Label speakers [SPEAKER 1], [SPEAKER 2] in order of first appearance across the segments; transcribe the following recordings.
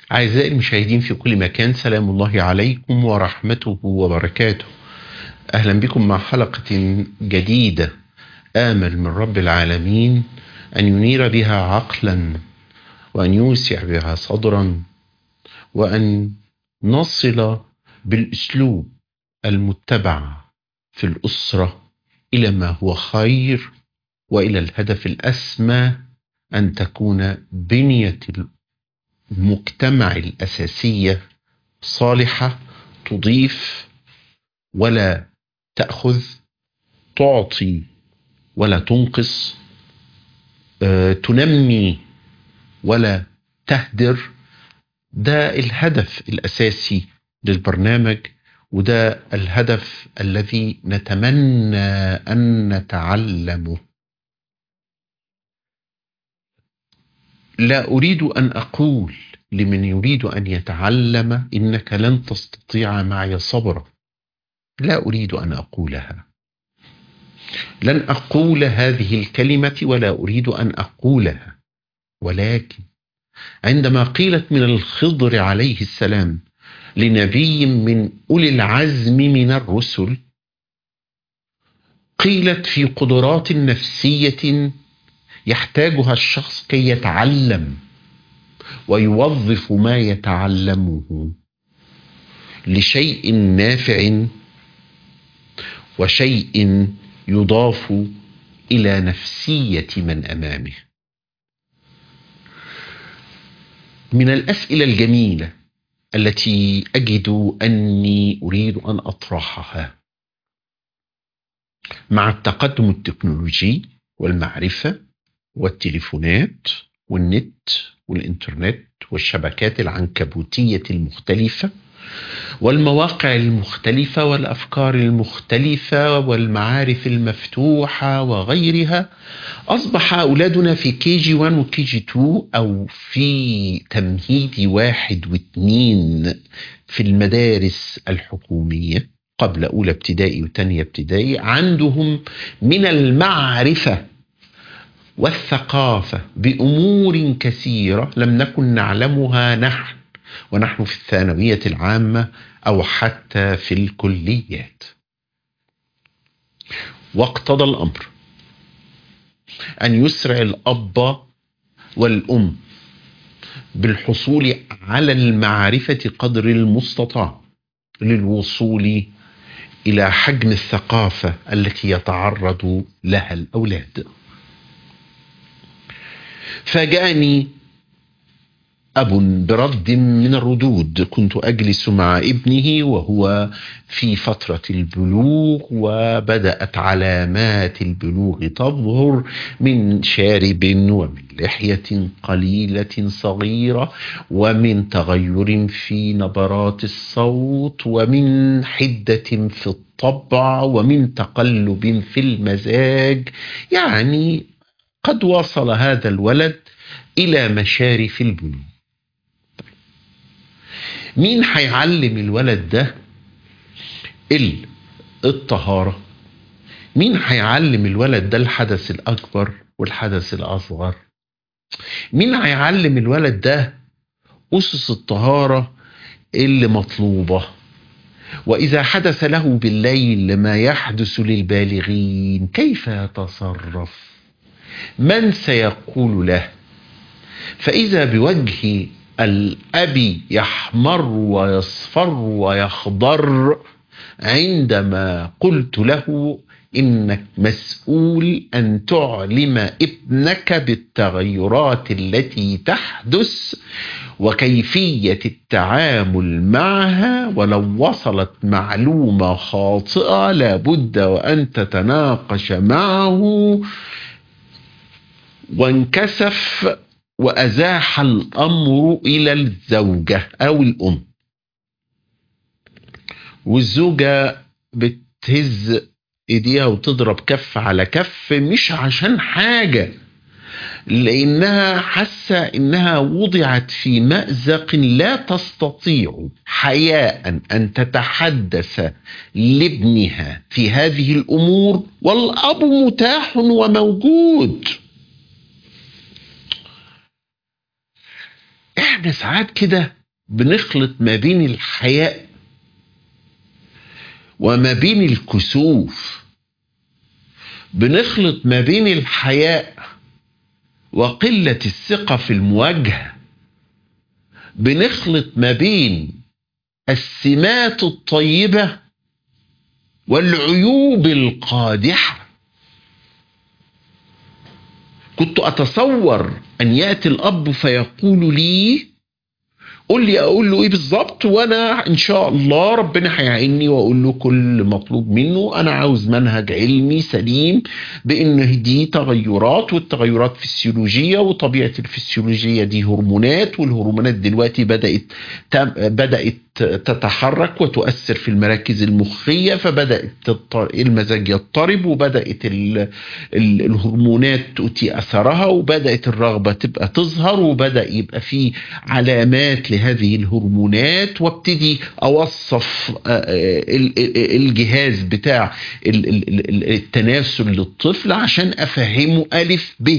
[SPEAKER 1] أعزائي المشاهدين في كل مكان سلام الله عليكم ورحمته وبركاته أهلا بكم مع حلقة جديدة آمل من رب العالمين أن ينير بها عقلا وأن يوسع بها صدرا وأن نصل بالأسلوب المتبع في الأسرة إلى ما هو خير وإلى الهدف الأسمى أن تكون بنية المجتمع الأساسية صالحة تضيف ولا تأخذ تعطي ولا تنقص آه، تنمي ولا تهدر ده الهدف الأساسي للبرنامج وده الهدف الذي نتمنى أن نتعلمه لا أريد أن أقول لمن يريد أن يتعلم إنك لن تستطيع معي صبرا لا أريد أن أقولها لن أقول هذه الكلمة ولا أريد أن أقولها ولكن عندما قيلت من الخضر عليه السلام لنبي من أولي العزم من الرسل قيلت في قدرات نفسية يحتاجها الشخص كي يتعلم ويوظف ما يتعلمه لشيء نافع وشيء يضاف الى نفسيه من امامه من الاسئله الجميله التي اجد اني اريد ان اطرحها مع التقدم التكنولوجي والمعرفه والتليفونات والنت والإنترنت والشبكات العنكبوتية المختلفة والمواقع المختلفة والأفكار المختلفة والمعارف المفتوحة وغيرها أصبح أولادنا في كي جي 1 وكي جي 2 أو في تمهيدي واحد واثنين في المدارس الحكومية قبل أولى ابتدائي وثانية ابتدائي عندهم من المعرفة والثقافة بأمور كثيرة لم نكن نعلمها نحن ونحن في الثانوية العامة أو حتى في الكليات واقتضى الأمر أن يسرع الأب والأم بالحصول على المعرفة قدر المستطاع للوصول إلى حجم الثقافة التي يتعرض لها الأولاد فاجأني أب برد من الردود كنت أجلس مع ابنه وهو في فترة البلوغ وبدأت علامات البلوغ تظهر من شارب ومن لحية قليلة صغيرة ومن تغير في نبرات الصوت ومن حدة في الطبع ومن تقلب في المزاج يعني قد وصل هذا الولد إلى مشارف البلوغ مين هيعلم الولد ده الطهارة مين هيعلم الولد ده الحدث الأكبر والحدث الأصغر مين هيعلم الولد ده أسس الطهارة اللي مطلوبة وإذا حدث له بالليل ما يحدث للبالغين كيف يتصرف من سيقول له فإذا بوجه الأب يحمر ويصفر ويخضر عندما قلت له إنك مسؤول أن تعلم ابنك بالتغيرات التي تحدث وكيفية التعامل معها ولو وصلت معلومة خاطئة لابد وأن تتناقش معه وانكسف وأزاح الأمر إلى الزوجة أو الأم والزوجة بتهز ايديها وتضرب كف على كف مش عشان حاجة لأنها حاسة إنها وضعت في مأزق لا تستطيع حياء أن تتحدث لابنها في هذه الأمور والأب متاح وموجود احنا ساعات كده بنخلط ما بين الحياء وما بين الكسوف بنخلط ما بين الحياء وقلة الثقة في المواجهة بنخلط ما بين السمات الطيبة والعيوب القادحة كنت أتصور أن يأتي الأب فيقول لي قول لي اقول له ايه بالظبط وانا ان شاء الله ربنا هيعيني واقول له كل مطلوب منه انا عاوز منهج علمي سليم بان دي تغيرات والتغيرات فسيولوجيه وطبيعه الفسيولوجيه دي هرمونات والهرمونات دلوقتي بدات بدات تتحرك وتؤثر في المراكز المخيه فبدات المزاج يضطرب وبدات الهرمونات تؤتي اثرها وبدات الرغبه تبقى تظهر وبدا يبقى في علامات لهذه الهرمونات وابتدي اوصف الجهاز بتاع التناسل للطفل عشان افهمه الف ب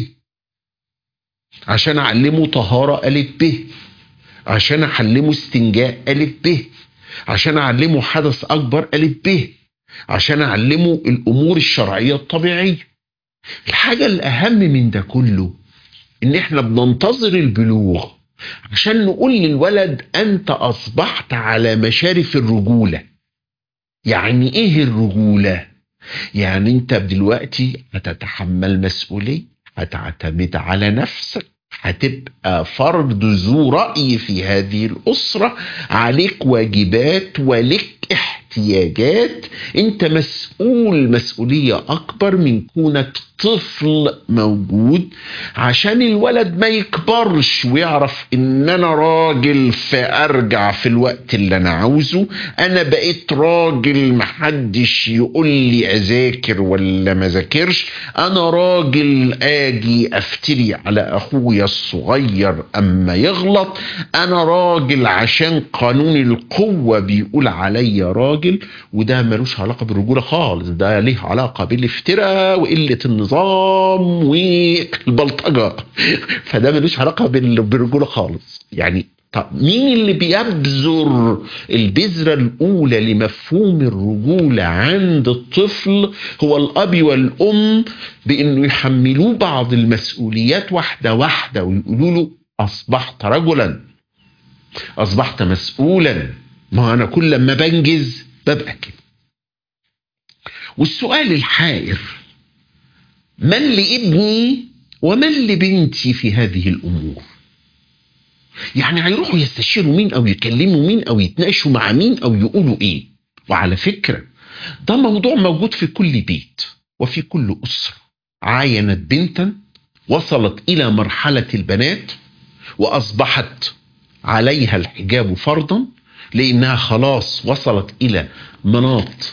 [SPEAKER 1] عشان اعلمه طهاره الف ب عشان اعلمه استنجاء الف ب عشان اعلمه حدث اكبر الف ب عشان اعلمه الامور الشرعيه الطبيعيه الحاجه الاهم من ده كله ان احنا بننتظر البلوغ عشان نقول للولد انت اصبحت على مشارف الرجوله يعني ايه الرجوله يعني انت دلوقتي هتتحمل مسؤوليه هتعتمد على نفسك هتبقى فرد ذو رأي في هذه الأسرة عليك واجبات ولك احتياجات انت مسؤول مسؤولية أكبر من كونك طفل موجود عشان الولد ما يكبرش ويعرف ان انا راجل فارجع في الوقت اللي انا عاوزه انا بقيت راجل محدش يقول لي اذاكر ولا ما ذاكرش انا راجل اجي افتري على اخويا الصغير اما يغلط انا راجل عشان قانون القوة بيقول عليا راجل وده ملوش علاقة بالرجولة خالص ده ليه علاقة بالافتراء وقلة النظام والبلطجة فده ملوش علاقة بالرجولة خالص يعني طب مين اللي بيبذر البذرة الأولى لمفهوم الرجولة عند الطفل هو الأب والأم بأنه يحملوه بعض المسؤوليات واحدة واحدة ويقولوا له أصبحت رجلا أصبحت مسؤولا ما أنا كل ما بنجز ببقى كده والسؤال الحائر من لابني ومن لبنتي في هذه الامور يعني هيروحوا يستشيروا مين او يكلموا مين او يتناقشوا مع مين او يقولوا ايه وعلى فكره ده موضوع موجود في كل بيت وفي كل اسره عاينت بنتا وصلت الى مرحله البنات واصبحت عليها الحجاب فرضا لانها خلاص وصلت الى مناط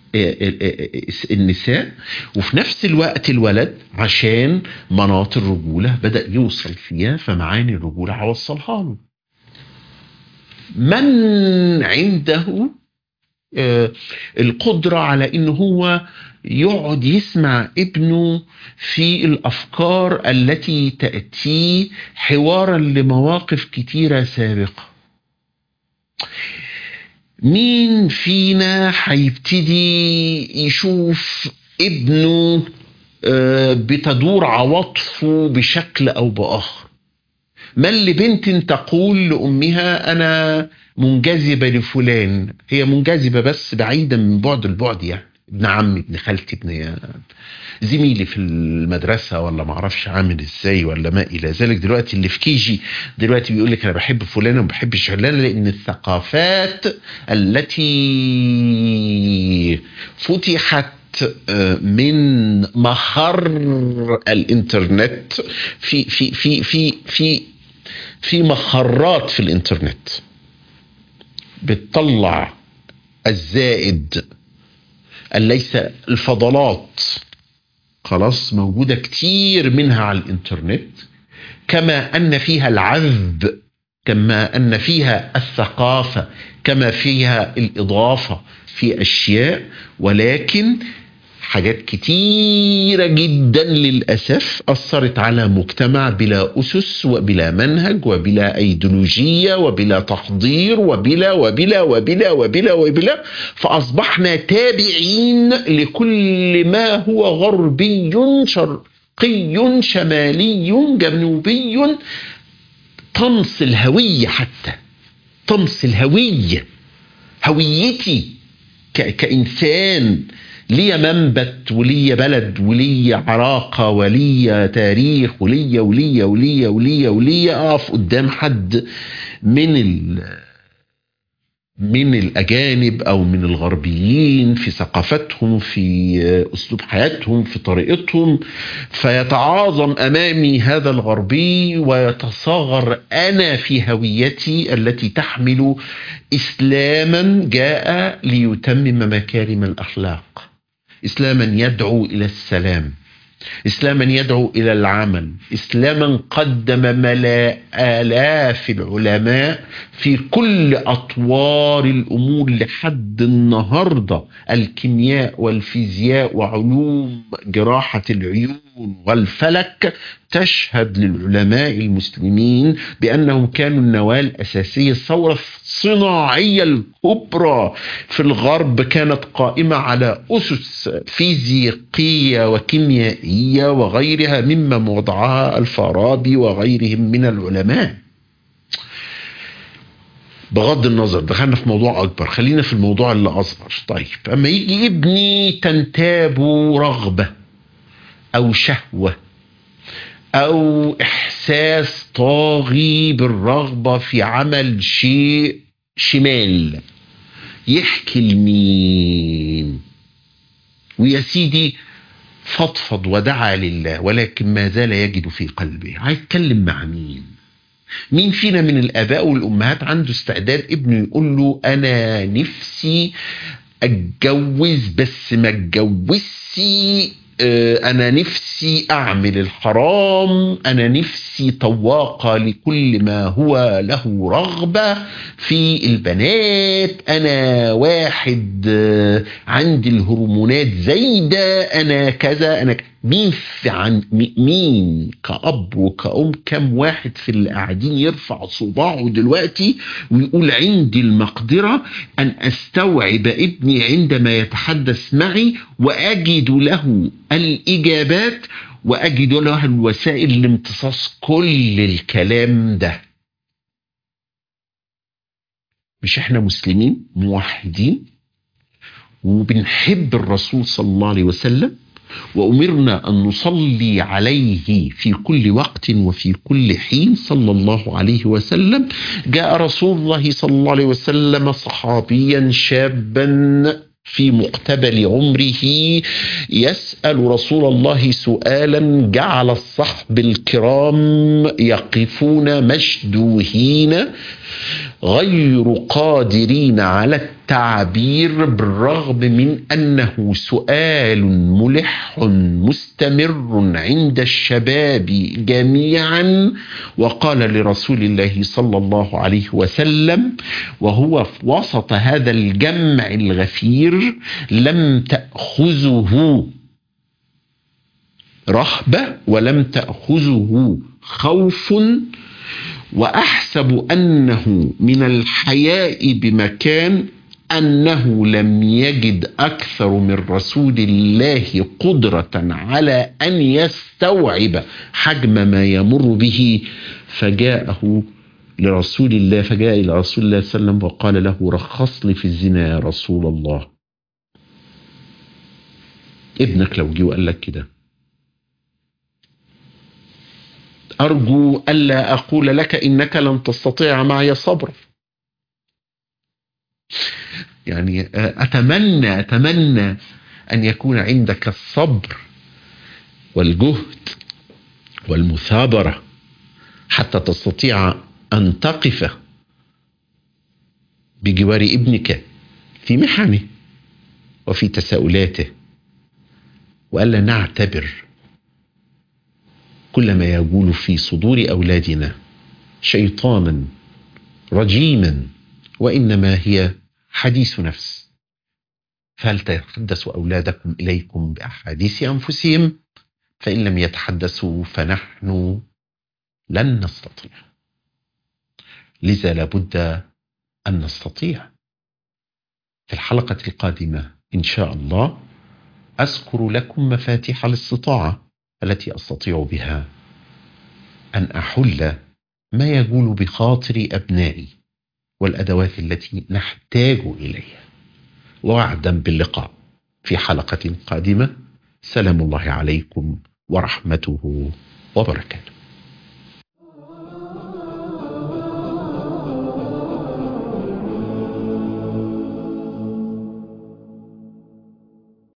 [SPEAKER 1] النساء وفي نفس الوقت الولد عشان مناط الرجولة بدأ يوصل فيها فمعاني الرجولة هوصلها له من عنده القدرة على ان هو يقعد يسمع ابنه في الافكار التي تأتيه حوارا لمواقف كتيرة سابقة مين فينا هيبتدي يشوف ابنه بتدور عواطفه بشكل او باخر من لبنت تقول لامها انا منجذبه لفلان هي منجذبه بس بعيدا من بعد البعد يعني ابن عمي ابن خالتي ابن زميلي في المدرسة ولا معرفش عامل ازاي ولا ما الى ذلك دلوقتي اللي في كيجي دلوقتي بيقول لك انا بحب فلان وما بحبش علان لان الثقافات التي فتحت من مخر الانترنت في في في في في في مخرات في الانترنت بتطلع الزائد ليس الفضلات خلاص موجودة كتير منها على الانترنت كما أن فيها العذب كما أن فيها الثقافة كما فيها الإضافة في أشياء ولكن حاجات كتيرة جدا للأسف أثرت على مجتمع بلا أسس وبلا منهج وبلا أيديولوجية وبلا تحضير وبلا وبلا وبلا وبلا وبلا فأصبحنا تابعين لكل ما هو غربي شرقي شمالي جنوبي طمس الهوية حتى طمس الهوية هويتي كإنسان ليا منبت وليا بلد وليا عراقة وليا تاريخ وليا وليا وليا وليا وليا أقف قدام حد من ال من الأجانب أو من الغربيين في ثقافتهم في أسلوب حياتهم في طريقتهم فيتعاظم أمامي هذا الغربي ويتصاغر أنا في هويتي التي تحمل إسلاما جاء ليتمم مكارم الأخلاق إسلاما يدعو إلى السلام إسلاما يدعو إلى العمل إسلاما قدم ملا آلاف العلماء في كل أطوار الأمور لحد النهاردة الكيمياء والفيزياء وعلوم جراحة العيون والفلك تشهد للعلماء المسلمين بأنهم كانوا النواة الأساسية الثورة الصناعية الكبرى في الغرب كانت قائمة على أسس فيزيقية وكيميائية وغيرها مما وضعها الفارابي وغيرهم من العلماء بغض النظر دخلنا في موضوع أكبر خلينا في الموضوع اللي أصغر طيب أما يجي ابني تنتاب رغبة أو شهوة أو إحساس طاغي بالرغبة في عمل شيء شمال يحكي لمين ويا سيدي فضفض ودعا لله ولكن ما زال يجد في قلبه عايز يتكلم مع مين مين فينا من الآباء والأمهات عنده استعداد ابنه يقول له أنا نفسي أتجوز بس ما أتجوزش انا نفسي اعمل الحرام انا نفسي طواقه لكل ما هو له رغبه في البنات انا واحد عندي الهرمونات زايده انا كذا انا مين في عن مين كأب وكأم كم واحد في اللي قاعدين يرفع صباعه دلوقتي ويقول عندي المقدرة أن أستوعب ابني عندما يتحدث معي وأجد له الإجابات وأجد له الوسائل لامتصاص كل الكلام ده مش احنا مسلمين موحدين وبنحب الرسول صلى الله عليه وسلم وأمرنا أن نصلي عليه في كل وقت وفي كل حين صلى الله عليه وسلم جاء رسول الله صلى الله عليه وسلم صحابيا شابا في مقتبل عمره يسأل رسول الله سؤالا جعل الصحب الكرام يقفون مشدوهين غير قادرين على التعبير بالرغم من انه سؤال ملح مستمر عند الشباب جميعا وقال لرسول الله صلى الله عليه وسلم وهو في وسط هذا الجمع الغفير لم تاخذه رهبه ولم تاخذه خوف واحسب انه من الحياء بمكان انه لم يجد اكثر من رسول الله قدره على ان يستوعب حجم ما يمر به فجاءه لرسول الله فجاء الى رسول الله صلى الله عليه وسلم وقال له رخص لي في الزنا يا رسول الله ابنك لو جه وقال لك كده أرجو ألا أقول لك إنك لن تستطيع معي صبر يعني أتمنى أتمنى أن يكون عندك الصبر والجهد والمثابرة حتى تستطيع أن تقف بجوار ابنك في محنه وفي تساؤلاته وألا نعتبر كل ما يقول في صدور اولادنا شيطانا رجيما وانما هي حديث نفس فهل تحدث أولادكم إليكم بأحاديث أنفسهم فإن لم يتحدثوا فنحن لن نستطيع لذا لابد أن نستطيع في الحلقة القادمة إن شاء الله أذكر لكم مفاتيح الاستطاعة التي أستطيع بها أن أحل ما يقول بخاطر أبنائي والأدوات التي نحتاج إليها وعدا باللقاء في حلقة قادمة سلام الله عليكم ورحمته وبركاته